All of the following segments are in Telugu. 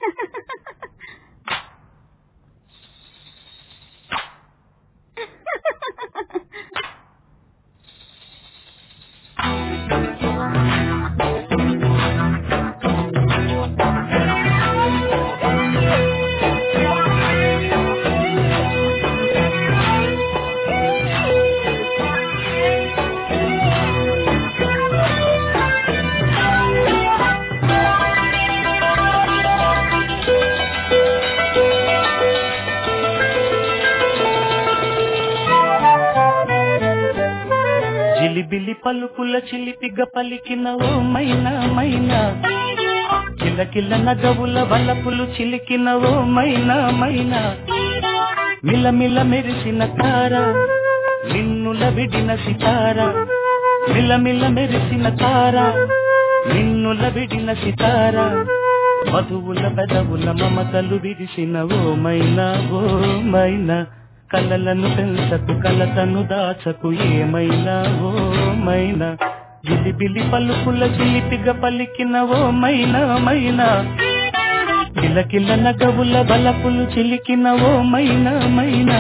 జిలిబిలి పలుకుల చిలిపిగ పలికిన ఓ మైనా మైనా కిలకిల నగవుల వలపులు చిలికిన ఓ మైనా మైనా మిలమిల మెరిసిన తార నిన్నుల విడిన సితార మిలమిల మెరిసిన తార నిన్నుల విడిన సితార మధువుల పెదవుల మమతలు విరిసిన ఓ మైనా ఓ మైనా కలలను పెంచకు కలతను దాచకు ఏమైనా ఓ మైనా జిలిబిలి పలుకుల చిలిపిగ పలికిన ఓ మైనా మైనా కిలకిల నగవుల బలపులు చిలికిన ఓ మైనా మైనా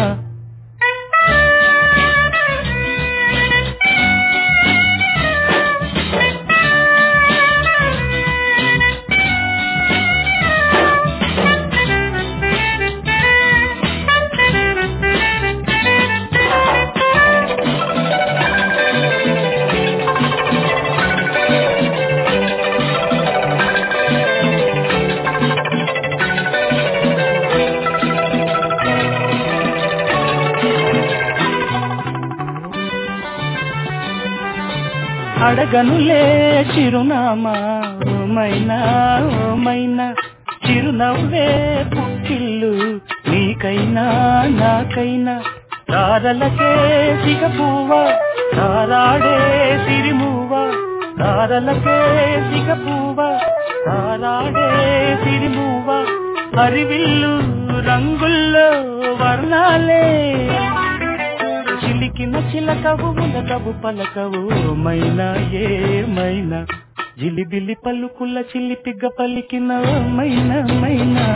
అడగనులే చిరునామా ఓమైనా ఓమైనా చిరునవ్వే పుట్టిల్లు నీకైనా నాకైనా తారలకే సిగపువ్వ తారాడే సిరిమువ్వ తారలకే సిగపువ్వ తారాడే సిరిమువ్వ హరివిల్లు రంగుల్లో వర్ణాలే చిలికిన చిలకవు ములకవు పలకవు మైనా ఏమైనా జిలిబిలి పలుకుల చిలిపిగ పలికిన మైనా మైనా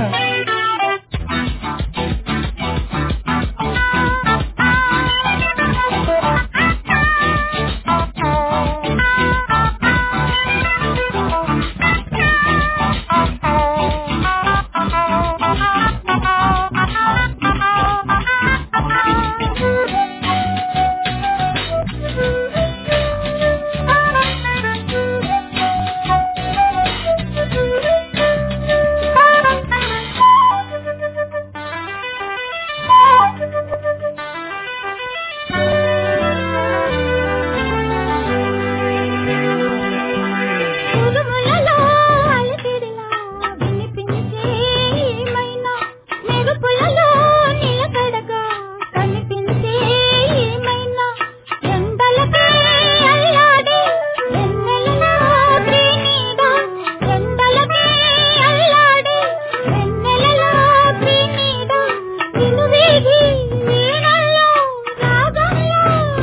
ఉరుములలో అలకిడిలా వినిపించే ఏమైనా మెరుపులలో నిలకడగా కనిపించే ఏమైనా ఎండలకే అల్లాడే వెన్నెలలో ప్రేమీడ ఎండలకే అల్లాడే వెన్నెలలో ప్రేమీడ వినువేగి వీణల్లో రాగంలో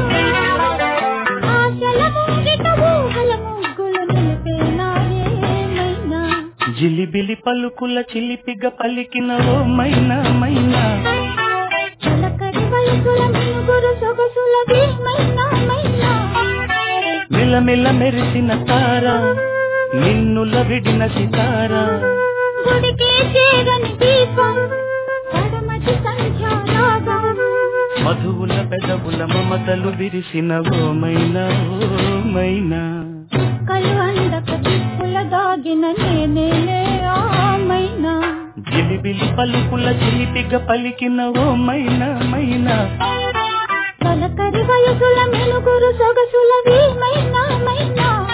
ఆశల ముంగిట ఊహల ముగ్గులు నిలిపేనా ఏమైనా జిలిబిలి పలుకుల చిలిపిగ పలికిన ఓ మైనా మైనా చిలకరి వయసుల మినుగురు సొగసుల మైనా మైనా మిలమిల మెరిసిన తార నిన్నుల విడిన సితార గుడికి చేరని దీపం పడమటి సంధ్యారాగం మధువుల పెదవుల మమతలు విరిసిన ఓ మైనా ఓ మైనా కలు అందక దిక్కుల దాగిన నేనే ఆమైనా జిలిబిలి పలుకుల చిలిపిగ పలికిన ఓ మైనా మైనా తలకరి వయసుల మెలుగురు సొగసుల మైనా మైనా